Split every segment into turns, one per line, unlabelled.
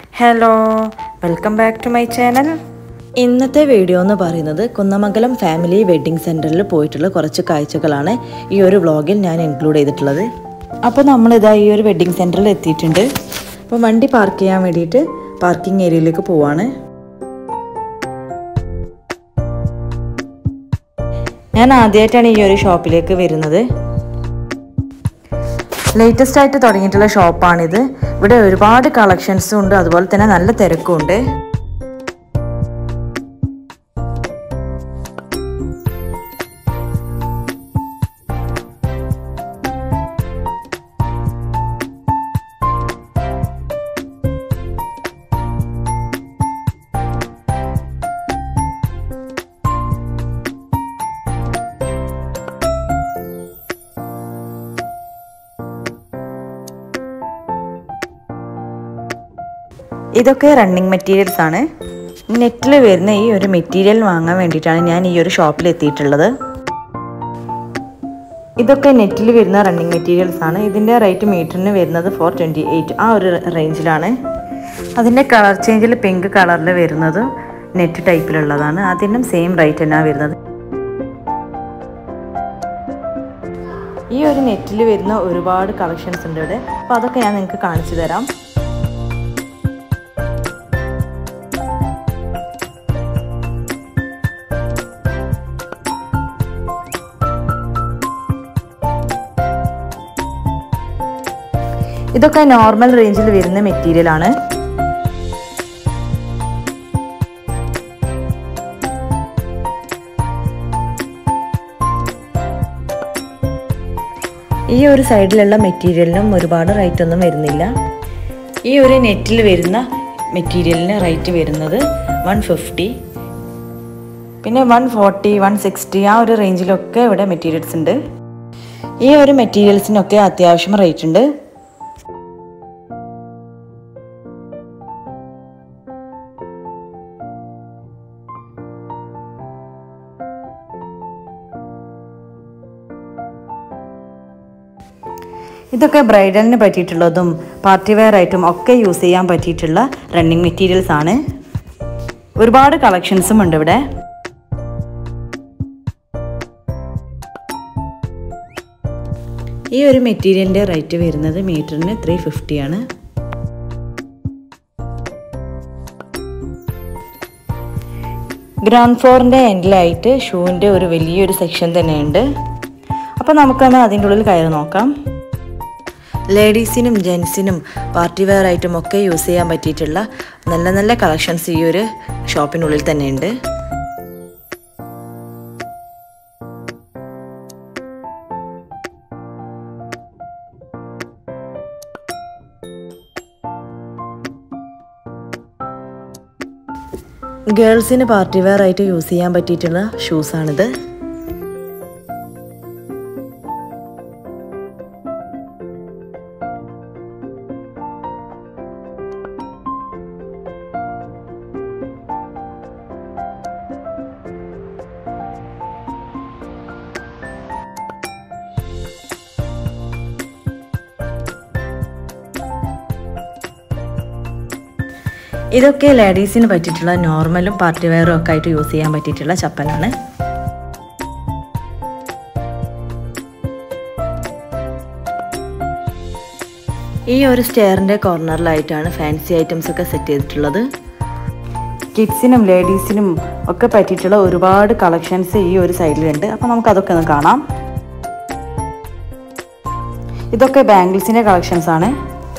hello welcome back to my channel ഇന്നത്തെ video എന്ന് പറയുന്നത് കുന്നമംഗലം ഫാമിലി വെഡ്ഡിംഗ് സെൻറ്ററിൽ പോയിട്ടുള്ള കുറച്ച് കാഴ്ചകളാണ് ഈ ഒരു വ്ളോഗിൽ ഞാൻ ഇൻക്ലൂഡ് ചെയ്തിട്ടുള്ളത് അപ്പോൾ നമ്മളിതാ ഈ ഒരു വെഡ്ഡിംഗ് സെൻറ്ററിൽ എത്തിയിട്ടുണ്ട് അപ്പോൾ വണ്ടി പാർക്ക് ചെയ്യാൻ വേണ്ടിയിട്ട് പാർക്കിംഗ് ഏരിയയിലേക്ക് പോവാണ് ഞാൻ ആദ്യമായിട്ടാണ് ഈ ഒരു ഷോപ്പിലേക്ക് വരുന്നത് ലേറ്റസ്റ്റ് ആയിട്ട് തുടങ്ങിയിട്ടുള്ള ഷോപ്പാണിത് ഇവിടെ ഒരുപാട് കളക്ഷൻസും ഉണ്ട് അതുപോലെ തന്നെ നല്ല തിരക്കും ഉണ്ട് ഇതൊക്കെ റണ്ണിങ് മെറ്റീരിയൽസ് ആണ് നെറ്റിൽ വരുന്ന ഈ ഒരു മെറ്റീരിയൽ വാങ്ങാൻ വേണ്ടിയിട്ടാണ് ഞാൻ ഈ ഒരു ഷോപ്പിൽ എത്തിയിട്ടുള്ളത് ഇതൊക്കെ നെറ്റിൽ വരുന്ന റണ്ണിങ് മെറ്റീരിയൽസ് ആണ് ഇതിൻ്റെ റേറ്റ് മീറ്ററിന് വരുന്നത് ഫോർ ട്വൻറ്റി എയ്റ്റ് ആ ഒരു റേഞ്ചിലാണ് അതിൻ്റെ കളർ ചേഞ്ചിൽ പിങ്ക് കളറിൽ വരുന്നത് നെറ്റ് ടൈപ്പിലുള്ളതാണ് അതിനും സെയിം റേറ്റ് തന്നെയാണ് വരുന്നത് ഈ ഒരു നെറ്റിൽ വരുന്ന ഒരുപാട് കളക്ഷൻസ് ഉണ്ട് ഇവിടെ അപ്പോൾ അതൊക്കെ ഞാൻ നിങ്ങൾക്ക് കാണിച്ചു തരാം ഇതൊക്കെ നോർമൽ റേഞ്ചിൽ വരുന്ന മെറ്റീരിയൽ ആണ് ഈ ഒരു സൈഡിലുള്ള മെറ്റീരിയലിനും ഒരുപാട് റേറ്റ് ഒന്നും വരുന്നില്ല ഈ ഒരു നെറ്റിൽ വരുന്ന മെറ്റീരിയലിന് റേറ്റ് വരുന്നത് വൺ ഫിഫ്റ്റി പിന്നെ വൺ ഫോർട്ടി വൺ സിക്സ്റ്റി ആ ഒരു റേഞ്ചിലൊക്കെ ഇവിടെ മെറ്റീരിയൽസ് ഉണ്ട് ഈ ഒരു മെറ്റീരിയൽസിനൊക്കെ അത്യാവശ്യം റേറ്റ് ഉണ്ട് ഇതൊക്കെ ബ്രൈഡലിന് പറ്റിയിട്ടുള്ളതും പാർട്ടി വെയർ ആയിട്ടും ഒക്കെ യൂസ് ചെയ്യാൻ പറ്റിയിട്ടുള്ള റണ്ണിങ് മെറ്റീരിയൽസ് ആണ് ഒരുപാട് കളക്ഷൻസും ഉണ്ട് ഇവിടെ ഈ ഒരു മെറ്റീരിയലിൻ്റെ റേറ്റ് വരുന്നത് മീറ്ററിന് ത്രീ ഫിഫ്റ്റി ആണ് ഗ്രൗണ്ട് ഫ്ലോറിൻ്റെ എൻഡിലായിട്ട് ഷൂവിൻ്റെ ഒരു വലിയൊരു സെക്ഷൻ തന്നെയുണ്ട് അപ്പോൾ നമുക്കൊന്ന് അതിൻ്റെ ഉള്ളിൽ കയറി നോക്കാം ലേഡീസിനും ജെൻസിനും പാർട്ടി വെയർ ആയിട്ടും ഒക്കെ യൂസ് ചെയ്യാൻ പറ്റിയിട്ടുള്ള നല്ല നല്ല കളക്ഷൻസ് ഈ ഒരു ഷോപ്പിനുള്ളിൽ തന്നെയുണ്ട് ഗേൾസിന് പാർട്ടി വെയർ ആയിട്ട് യൂസ് ചെയ്യാൻ പറ്റിയിട്ടുള്ള ഷൂസാണിത് ഇതൊക്കെ ലേഡീസിന് പറ്റിയിട്ടുള്ള നോർമലും പാർട്ടി വെയറും ഒക്കെ ആയിട്ട് യൂസ് ചെയ്യാൻ പറ്റിയിട്ടുള്ള ചപ്പലാണ് ഈ ഒരു സ്റ്റെയറിൻ്റെ കോർണറിലായിട്ടാണ് ഫാൻസി ഐറ്റംസ് ഒക്കെ സെറ്റ് ചെയ്തിട്ടുള്ളത് കിഡ്സിനും ലേഡീസിനും ഒക്കെ പറ്റിയിട്ടുള്ള ഒരുപാട് കളക്ഷൻസ് ഈ ഒരു സൈഡിലുണ്ട് അപ്പോൾ നമുക്ക് അതൊക്കെ ഒന്ന് കാണാം ഇതൊക്കെ ബാംഗിൾസിൻ്റെ കളക്ഷൻസ് ആണ്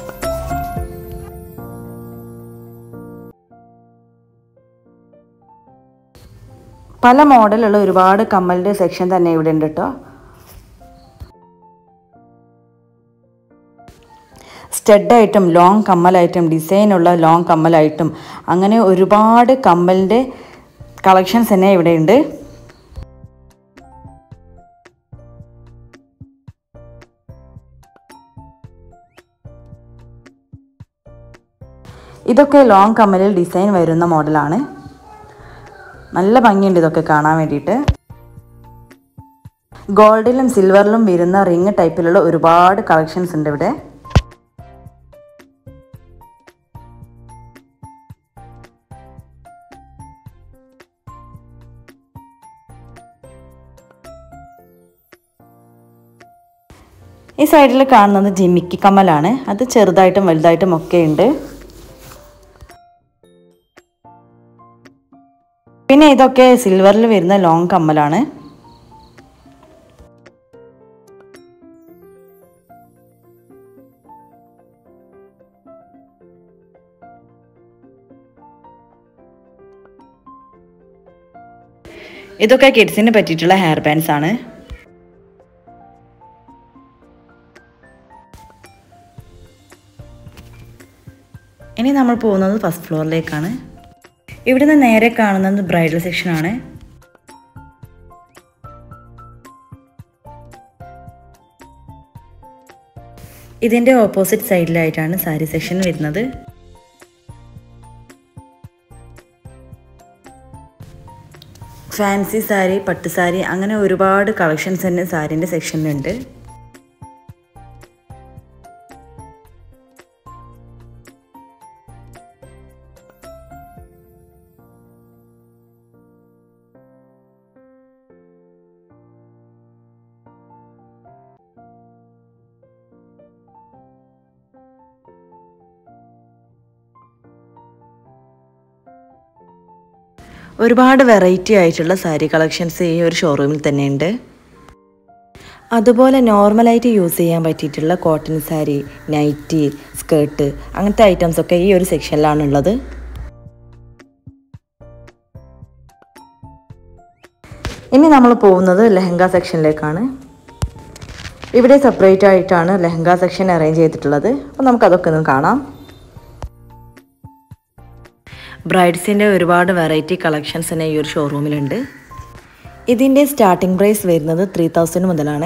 പല മോഡലുള്ള ഒരുപാട് കമ്മലിൻ്റെ സെക്ഷൻ തന്നെ ഇവിടെ ഉണ്ട് കേട്ടോ സ്റ്റഡായിട്ടും ലോങ് കമ്മലായിട്ടും ഡിസൈനുള്ള ലോങ് കമ്മലായിട്ടും അങ്ങനെ ഒരുപാട് കമ്മലിൻ്റെ കളക്ഷൻസ് തന്നെ ഇവിടെ ഉണ്ട് ഇതൊക്കെ ലോങ് കമ്മലിൽ ഡിസൈൻ വരുന്ന മോഡലാണ് നല്ല ഭംഗിയുണ്ട് ഇതൊക്കെ കാണാൻ വേണ്ടിയിട്ട് ഗോൾഡിലും സിൽവറിലും വരുന്ന റിങ് ടൈപ്പിലുള്ള ഒരുപാട് കളക്ഷൻസ് ഉണ്ട് ഇവിടെ ഈ സൈഡിൽ കാണുന്നത് ജിമിക്കി കമ്മലാണ് അത് ചെറുതായിട്ടും വലുതായിട്ടും ഒക്കെ ഉണ്ട് പിന്നെ ഇതൊക്കെ സിൽവറിൽ വരുന്ന ലോങ് കമ്മലാണ് ഇതൊക്കെ കിഡ്സിന് പറ്റിയിട്ടുള്ള ഹെയർ ബാൻഡ്സ് ആണ് ഇനി നമ്മൾ പോകുന്നത് ഫസ്റ്റ് ഫ്ലോറിലേക്കാണ് ഇവിടുന്ന് നേരെ കാണുന്നത് ബ്രൈഡൽ സെക്ഷൻ ആണ് ഇതിൻ്റെ ഓപ്പോസിറ്റ് സൈഡിലായിട്ടാണ് സാരി സെക്ഷൻ വരുന്നത് ഫാൻസി സാരി പട്ട് സാരി അങ്ങനെ ഒരുപാട് കളക്ഷൻസ് തന്നെ സാരീൻ്റെ സെക്ഷനിലുണ്ട് ഒരുപാട് വെറൈറ്റി ആയിട്ടുള്ള സാരി കളക്ഷൻസ് ഈ ഒരു ഷോറൂമിൽ തന്നെയുണ്ട് അതുപോലെ നോർമലായിട്ട് യൂസ് ചെയ്യാൻ പറ്റിയിട്ടുള്ള കോട്ടൺ സാരി നൈറ്റി സ്കേർട്ട് അങ്ങനത്തെ ഐറ്റംസ് ഒക്കെ ഈ ഒരു സെക്ഷനിലാണ് ഉള്ളത് ഇനി നമ്മൾ പോകുന്നത് ലെഹങ്ക സെക്ഷനിലേക്കാണ് ഇവിടെ സെപ്പറേറ്റ് ആയിട്ടാണ് ലെഹങ്ക സെക്ഷൻ അറേഞ്ച് ചെയ്തിട്ടുള്ളത് അപ്പോൾ നമുക്കതൊക്കെ ഒന്ന് കാണാം ബ്രൈഡ്സിൻ്റെ ഒരുപാട് വെറൈറ്റി കളക്ഷൻസ് തന്നെ ഈ ഒരു ഷോറൂമിലുണ്ട് ഇതിൻ്റെ സ്റ്റാർട്ടിംഗ് പ്രൈസ് വരുന്നത് ത്രീ തൗസൻഡ് മുതലാണ്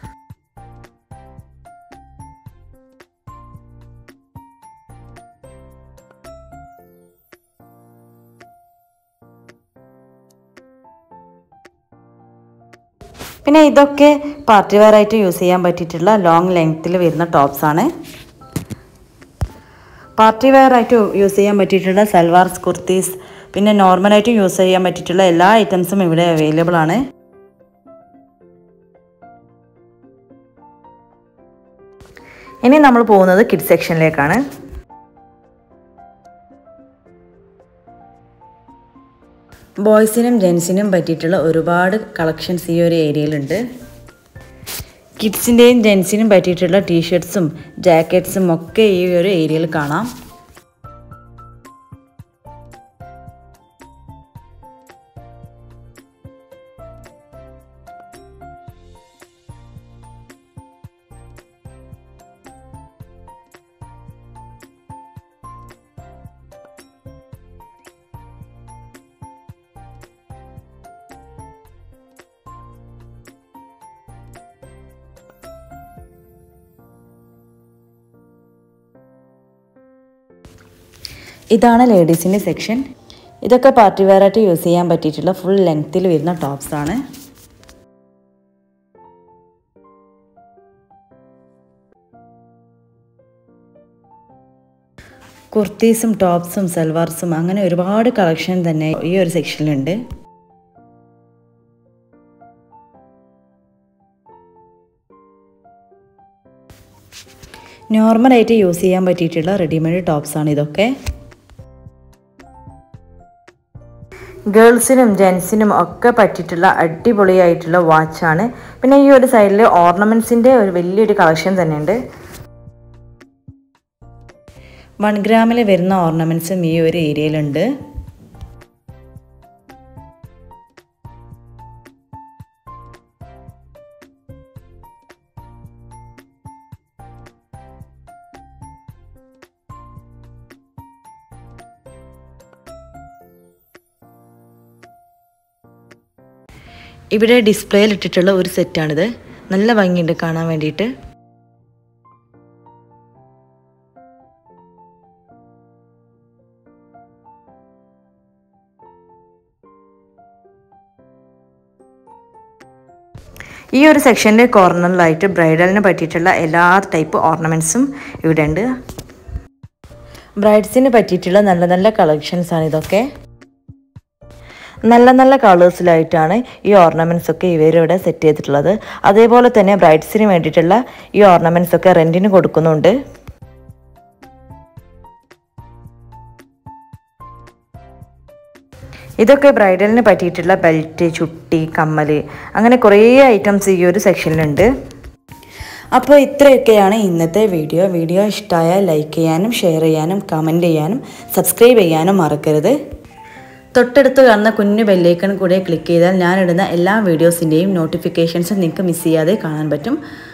പിന്നെ ഇതൊക്കെ പാർട്ടി വെയർ ആയിട്ട് യൂസ് ചെയ്യാൻ പറ്റിയിട്ടുള്ള ലോങ് ലെങ്ത്തിൽ വരുന്ന ടോപ്സ് ആണ് പാർട്ടി വെയർ ആയിട്ട് യൂസ് ചെയ്യാൻ പറ്റിയിട്ടുള്ള സൽവാർസ് കുർത്തീസ് പിന്നെ നോർമലായിട്ട് യൂസ് ചെയ്യാൻ പറ്റിയിട്ടുള്ള എല്ലാ ഐറ്റംസും ഇവിടെ അവൈലബിൾ ആണ് ഇനി നമ്മൾ പോകുന്നത് കിഡ് സെക്ഷനിലേക്കാണ് ബോയ്സിനും ജെൻസിനും പറ്റിയിട്ടുള്ള ഒരുപാട് കളക്ഷൻസ് ഈ ഒരു ഏരിയയിലുണ്ട് കിഡ്സിൻ്റെയും ജെൻസിനും പറ്റിയിട്ടുള്ള ടീഷർട്ട്സും ജാക്കറ്റ്സും ഒക്കെ ഈ ഒരു ഏരിയയിൽ കാണാം ഇതാണ് ലേഡീസിൻ്റെ സെക്ഷൻ ഇതൊക്കെ പാർട്ടി വെയർ ആയിട്ട് യൂസ് ചെയ്യാൻ പറ്റിയിട്ടുള്ള ഫുൾ ലെങ്ത്തിൽ വരുന്ന ടോപ്സ് ആണ് കുർത്തീസും ടോപ്സും സൽവാർസും അങ്ങനെ ഒരുപാട് കളക്ഷൻ തന്നെ ഈ ഒരു സെക്ഷനിലുണ്ട് നോർമലായിട്ട് യൂസ് ചെയ്യാൻ പറ്റിയിട്ടുള്ള റെഡിമെയ്ഡ് ടോപ്സ് ആണ് ഇതൊക്കെ ഗേൾസിനും ജെൻസിനും ഒക്കെ പറ്റിയിട്ടുള്ള അടിപൊളിയായിട്ടുള്ള വാച്ചാണ് പിന്നെ ഈ ഒരു സൈഡിൽ ഓർണമെൻറ്റ്സിൻ്റെ ഒരു വലിയൊരു കളക്ഷൻ തന്നെയുണ്ട് വൺ ഗ്രാമിൽ വരുന്ന ഓർണമെൻറ്റ്സും ഈ ഒരു ഏരിയയിലുണ്ട് ഇവിടെ ഡിസ്പ്ലേയിൽ ഇട്ടിട്ടുള്ള ഒരു സെറ്റാണിത് നല്ല ഭംഗിയുണ്ട് കാണാൻ വേണ്ടിയിട്ട് ഈ ഒരു സെക്ഷൻ്റെ കോർണറിലായിട്ട് ബ്രൈഡലിന് പറ്റിയിട്ടുള്ള എല്ലാ ടൈപ്പ് ഓർണമെൻറ്റ്സും ഇവിടെ ഉണ്ട് ബ്രൈഡ്സിന് പറ്റിയിട്ടുള്ള നല്ല നല്ല കളക്ഷൻസ് ആണ് ഇതൊക്കെ നല്ല നല്ല കളേഴ്സിലായിട്ടാണ് ഈ ഓർണമെൻറ്റ്സ് ഒക്കെ ഇവരിവിടെ സെറ്റ് ചെയ്തിട്ടുള്ളത് അതേപോലെ തന്നെ ബ്രൈഡ്സിന് വേണ്ടിയിട്ടുള്ള ഈ ഓർണമെൻറ്റ്സ് ഒക്കെ റെൻറ്റിന് കൊടുക്കുന്നുണ്ട് ഇതൊക്കെ ബ്രൈഡലിന് പറ്റിയിട്ടുള്ള ബെൽറ്റ് ചുട്ടി കമ്മൽ അങ്ങനെ കുറേ ഐറ്റംസ് ഈ ഒരു സെക്ഷനിലുണ്ട് അപ്പോൾ ഇത്രയൊക്കെയാണ് ഇന്നത്തെ വീഡിയോ വീഡിയോ ഇഷ്ടമായാൽ ലൈക്ക് ചെയ്യാനും ഷെയർ ചെയ്യാനും കമൻറ്റ് ചെയ്യാനും സബ്സ്ക്രൈബ് ചെയ്യാനും മറക്കരുത് തൊട്ടടുത്ത് കാണുന്ന കുഞ്ഞു ബെല്ലൈക്കൺ കൂടെ ക്ലിക്ക് ചെയ്താൽ ഞാനിടുന്ന എല്ലാ വീഡിയോസിൻ്റെയും നോട്ടിഫിക്കേഷൻസ് നിങ്ങൾക്ക് മിസ് ചെയ്യാതെ കാണാൻ പറ്റും